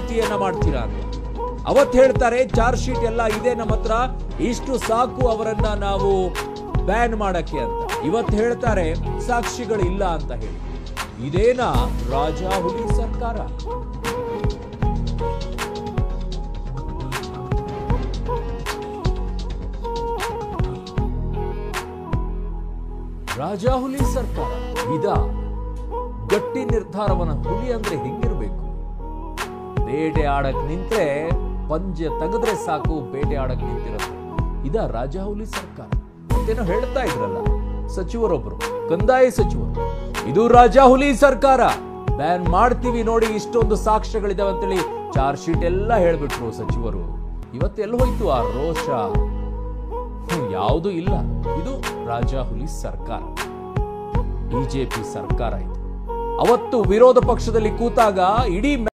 ನೀತಿಯನ್ನ ಮಾಡ್ತೀರಾ ಅಂತ ಅವತ್ ಹೇಳ್ತಾರೆ ಚಾರ್ಜ್ ಶೀಟ್ ಎಲ್ಲ ಇದೆ ನಮ್ಮ ಹತ್ರ ಇಷ್ಟು ಸಾಕು ಅವರನ್ನ ನಾವು ಬ್ಯಾನ್ ಮಾಡಕ್ಕೆ ಅಂತ ಇವತ್ ಹೇಳ್ತಾರೆ ಸಾಕ್ಷಿಗಳು ಇಲ್ಲ ಅಂತ ಹೇಳಿ ಇದೇನಾ ರಾಜಾ ಹುಲಿ ಸರ್ಕಾರ ರಾಜಾ ಹುಲಿ ಸರ್ಕಾರ ಇದ ಗಟ್ಟಿ ನಿರ್ಧಾರವನ್ನ ಹುಲಿ ಅಂದ್ರೆ ಹೆಂಗಿರ್ಬೇಕು ಬೇಟೆ ಆಡಕ್ ನಿಂತ್ರೆ ಪಂಜೆ ತೆಗೆದ್ರೆ ಸಾಕು ಬೇಟೆ ಆಡಕ್ ನಿಂತಿರುತ್ತೆ ಇದ ರಾಜಾ ಹುಲಿ ಸರ್ಕಾರ ಮತ್ತೇನೋ ಹೇಳ್ತಾ ಇದ್ರಲ್ಲ ಸಚಿವರೊಬ್ರು ಕಂದಾಯ ಸಚಿವರು ಇದು ರಾಜಾ ಹುಲಿ ಸರ್ಕಾರ ಬ್ಯಾನ್ ಮಾಡ್ತೀವಿ ನೋಡಿ ಇಷ್ಟೊಂದು ಸಾಕ್ಷ್ಯಗಳಿದಾವೆ ಅಂತೇಳಿ ಚಾರ್ಜ್ ಶೀಟ್ ಎಲ್ಲ ಹೇಳ್ಬಿಟ್ರು ಸಚಿವರು ಇವತ್ತೆಲ್ಲ ಹೋಯ್ತು ಆ ರೋಷ ಯಾವುದು ಇಲ್ಲ ಇದು ರಾಜಾ ಹುಲಿ ಸರ್ಕಾರ ಬಿಜೆಪಿ ಸರ್ಕಾರ ಇದು ಅವತ್ತು ವಿರೋಧ ಪಕ್ಷದಲ್ಲಿ ಕೂತಾಗ ಇಡೀ